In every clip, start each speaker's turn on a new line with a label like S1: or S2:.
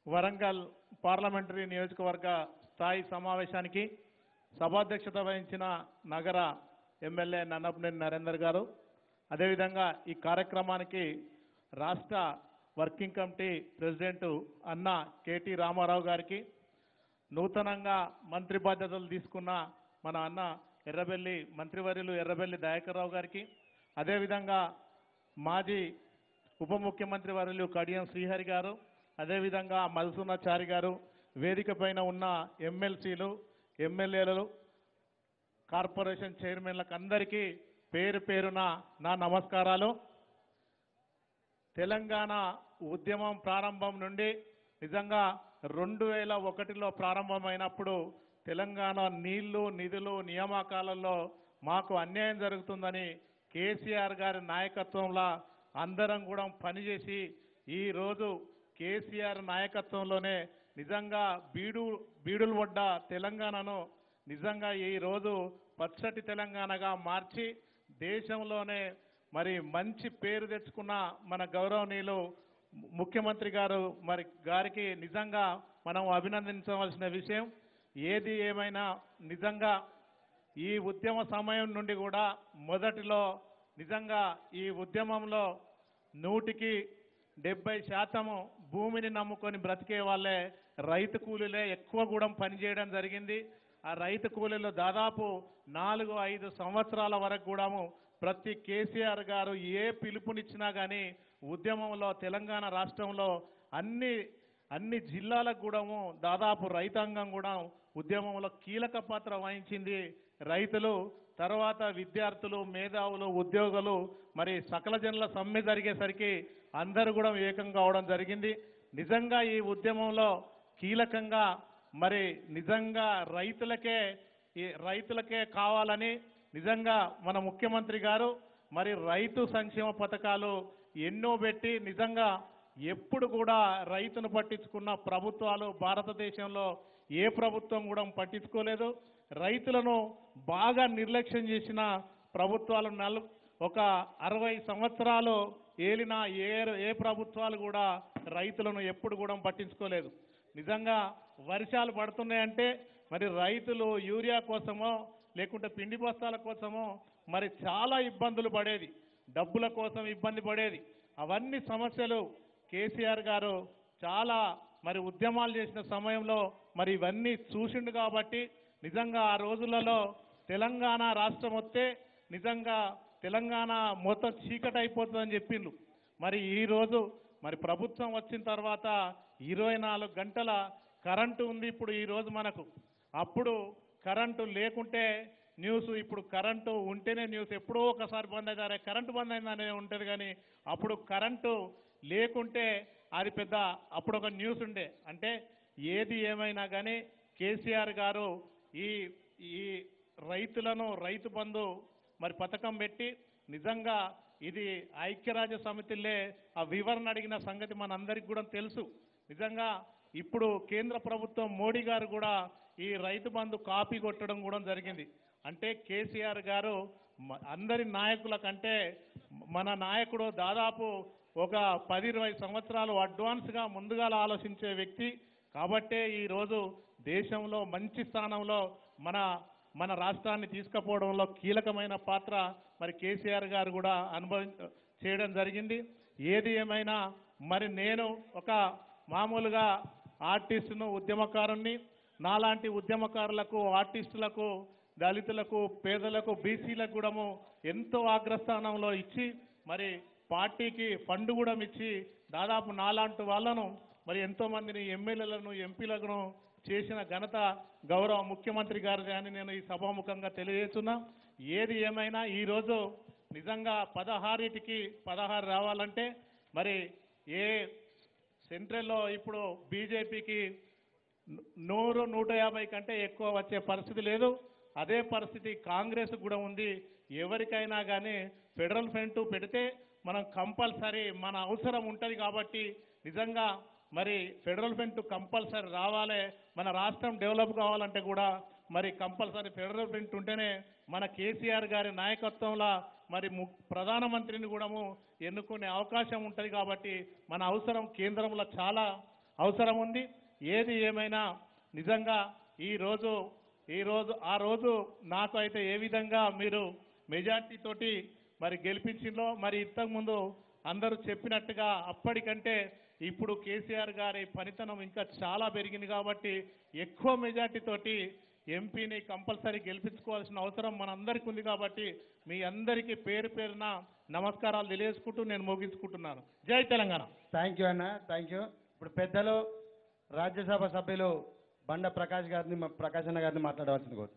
S1: Warangal parliamentary నియోజకవర్గ స్థాయి సమావేశానికి సభాధ్యక్షత వహించిన నగర ఎమ్మెల్యే నన్నపనేని నరేందర్ గారు అదేవిధంగా ఈ కార్యక్రమానికి రాష్ట్ర వర్కింగ్ కమిటీ ప్రెసిడెంట్ అన్న కేటీ రామారావు గారికి నూతనంగా మంత్రి బాధ్యతలు తీసుకున్న మన అన్న ఎర్రబెల్లి మంత్రివర్యులు ఎర్రబెల్లి దయాకర్రావు గారికి అదేవిధంగా మాజీ ఉప ముఖ్యమంత్రి వర్యులు కడియం శ్రీహరి గారు అదేవిధంగా మధుసూనాచారి గారు వేదిక పైన ఉన్న ఎమ్మెల్సీలు ఎమ్మెల్యేలు కార్పొరేషన్ చైర్మన్లకు అందరికీ పేరు పేరున నా నమస్కారాలు తెలంగాణ ఉద్యమం ప్రారంభం నుండి నిజంగా రెండు వేల ఒకటిలో ప్రారంభమైనప్పుడు తెలంగాణ నీళ్లు నిధులు నియామకాలలో మాకు అన్యాయం జరుగుతుందని కేసీఆర్ గారి నాయకత్వంలో అందరం కూడా పనిచేసి ఈ రోజు కేసీఆర్ నాయకత్వంలోనే నిజంగా బీడు బీడులు పడ్డ తెలంగాణను నిజంగా ఈ రోజు పచ్చటి తెలంగాణగా మార్చి దేశంలోనే మరి మంచి పేరు తెచ్చుకున్న మన గౌరవనీయులు ముఖ్యమంత్రి గారు మరి గారికి నిజంగా మనం అభినందించవలసిన విషయం ఏది ఏమైనా నిజంగా ఈ ఉద్యమ సమయం నుండి కూడా మొదటిలో నిజంగా ఈ ఉద్యమంలో నూటికి డెబ్బై శాతము భూమిని నమ్ముకొని బ్రతికే వాళ్ళే రైతు కూలీలే ఎక్కువ కూడా పనిచేయడం జరిగింది ఆ రైతు కూలీలు దాదాపు నాలుగు ఐదు సంవత్సరాల వరకు కూడాము ప్రతి కేసీఆర్ గారు ఏ పిలుపునిచ్చినా కానీ ఉద్యమంలో తెలంగాణ రాష్ట్రంలో అన్ని అన్ని జిల్లాలకు కూడాము దాదాపు రైతాంగం కూడా ఉద్యమంలో కీలక పాత్ర వహించింది రైతులు తర్వాత విద్యార్థులు మేధావులు ఉద్యోగులు మరి సకల జనుల సమ్మె జరిగేసరికి అందరూ కూడా ఏకం కావడం జరిగింది నిజంగా ఈ ఉద్యమంలో కీలకంగా మరి నిజంగా రైతులకే ఈ రైతులకే కావాలని నిజంగా మన ముఖ్యమంత్రి గారు మరి రైతు సంక్షేమ పథకాలు ఎన్నో పెట్టి నిజంగా ఎప్పుడు కూడా రైతును పట్టించుకున్న ప్రభుత్వాలు భారతదేశంలో ఏ ప్రభుత్వం కూడా పట్టించుకోలేదు రైతులను బాగా నిర్లక్ష్యం చేసిన ప్రభుత్వాలు నలు ఒక అరవై సంవత్సరాలు ఏలిన ఏ ఏ ప్రభుత్వాలు కూడా రైతులను ఎప్పుడు కూడా పట్టించుకోలేదు నిజంగా వర్షాలు పడుతున్నాయంటే మరి రైతులు యూరియా కోసమో లేకుంటే పిండి బస్తాల కోసమో మరి చాలా ఇబ్బందులు పడేది డబ్బుల కోసం ఇబ్బంది పడేది అవన్నీ సమస్యలు కేసీఆర్ గారు చాలా మరి ఉద్యమాలు చేసిన సమయంలో మరి ఇవన్నీ చూసిండు కాబట్టి నిజంగా ఆ రోజులలో తెలంగాణ రాష్ట్రం వస్తే నిజంగా తెలంగాణ మొత్తం చీకటి అయిపోతుందని చెప్పిండ్రు మరి ఈ రోజు మరి ప్రభుత్వం వచ్చిన తర్వాత ఇరవై నాలుగు గంటల కరెంటు ఉంది ఇప్పుడు ఈ రోజు మనకు అప్పుడు కరెంటు లేకుంటే న్యూస్ ఇప్పుడు కరెంటు ఉంటేనే న్యూస్ ఎప్పుడో ఒకసారి బంద్ అవుతారే కరెంటు బంద్ అయిందనే ఉంటుంది కానీ అప్పుడు కరెంటు లేకుంటే అది పెద్ద అప్పుడు ఒక న్యూస్ ఉండే అంటే ఏది ఏమైనా కానీ కేసీఆర్ గారు ఈ ఈ రైతులను రైతు బంధు మరి పథకం పెట్టి నిజంగా ఇది ఐక్యరాజ్య సమితిలే ఆ వివరణ అడిగిన సంగతి మనందరికి కూడా తెలుసు నిజంగా ఇప్పుడు కేంద్ర ప్రభుత్వం మోడీ గారు కూడా ఈ రైతు బంధు కాపీ కొట్టడం కూడా జరిగింది అంటే కేసీఆర్ గారు మ- అందరి నాయకుల కంటే మన నాయకుడు దాదాపు ఒక పది ఇరవై సంవత్సరాలు అడ్వాన్స్గా ముందుగా ఆలోచించే వ్యక్తి కాబట్టే ఈరోజు దేశంలో మంచి స్థానంలో మన మన రాష్ట్రాన్ని తీసుకుపోవడంలో కీలకమైన పాత్ర మరి కేసీఆర్ గారు కూడా అనుభవి చేయడం జరిగింది ఏది ఏమైనా మరి నేను ఒక మామూలుగా ఆర్టిస్టును ఉద్యమకారుణ్ణి నాలాంటి ఉద్యమకారులకు ఆర్టిస్టులకు దళితులకు పేదలకు బీసీలకు కూడా ఎంతో అగ్రస్థానంలో ఇచ్చి మరి పార్టీకి ఫండ్ కూడా ఇచ్చి దాదాపు నాలాంటి వాళ్ళను మరి ఎంతో మందిని ఎమ్మెల్యేలను ఎంపీలను చేసిన ఘనత గౌరవ ముఖ్యమంత్రి గారిది అని నేను ఈ సభాముఖంగా తెలియజేస్తున్నా ఏది ఏమైనా ఈరోజు నిజంగా పదహారిటికి పదహారు రావాలంటే మరి ఏ సెంట్రల్లో ఇప్పుడు బీజేపీకి నూరు నూట యాభై కంటే ఎక్కువ వచ్చే పరిస్థితి లేదు అదే పరిస్థితి కాంగ్రెస్ కూడా ఉంది ఎవరికైనా కానీ ఫెడరల్ ఫ్రంట్ పెడితే మనం కంపల్సరీ మన అవసరం ఉంటుంది కాబట్టి నిజంగా మరి ఫెడరల్ ఫ్రంట్ కంపల్సరీ రావాలి మన రాష్ట్రం డెవలప్ కావాలంటే కూడా మరి కంపల్సరీ ఫెడరల్ ఫ్రంట్ ఉంటేనే మన కేసీఆర్ గారి నాయకత్వంలో మరి ము- ప్రధానమంత్రిని కూడా ఎన్నుకునే అవకాశం ఉంటుంది కాబట్టి మన అవసరం కేంద్రంలో చాలా అవసరం ఉంది ఏది ఏమైనా నిజంగా ఈ రోజు ఈ రోజు ఆ రోజు నాకు అయితే ఏ విధంగా మీరు మెజార్టీ తోటి మరి గెలిపించిందో మరి ఇంతకుముందు అందరూ చెప్పినట్టుగా అప్పటికంటే ఇప్పుడు కేసీఆర్ గారి పనితనం ఇంకా చాలా పెరిగింది కాబట్టి ఎక్కువ మెజార్టీ తోటి ఎంపీని కంపల్సరీ గెలిపించుకోవాల్సిన అవసరం మనందరికీ ఉంది కాబట్టి మీ అందరికీ పేరు పేరున నమస్కారాలు తెలియజేసుకుంటూ నేను ముగించుకుంటున్నాను జై తెలంగాణ
S2: థ్యాంక్ యూ అన్న థ్యాంక్ యూ ఇప్పుడు పెద్దలు రాజ్యసభ సభ్యులు బండ ప్రకాష్ గారిని మా- ప్రకాష్ అన్న గారిని మాట్లాడవలసింది కోరు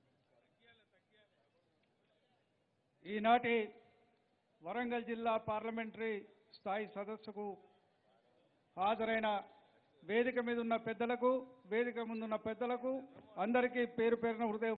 S3: ఈనాటి వరంగల్ జిల్లా పార్లమెంటరీ స్థాయి సదస్సుకు హాజరైన వేదిక మీద ఉన్న పెద్దలకు వేదిక ముందున్న పెద్దలకు అందరికీ పేరు పేరున హృదయ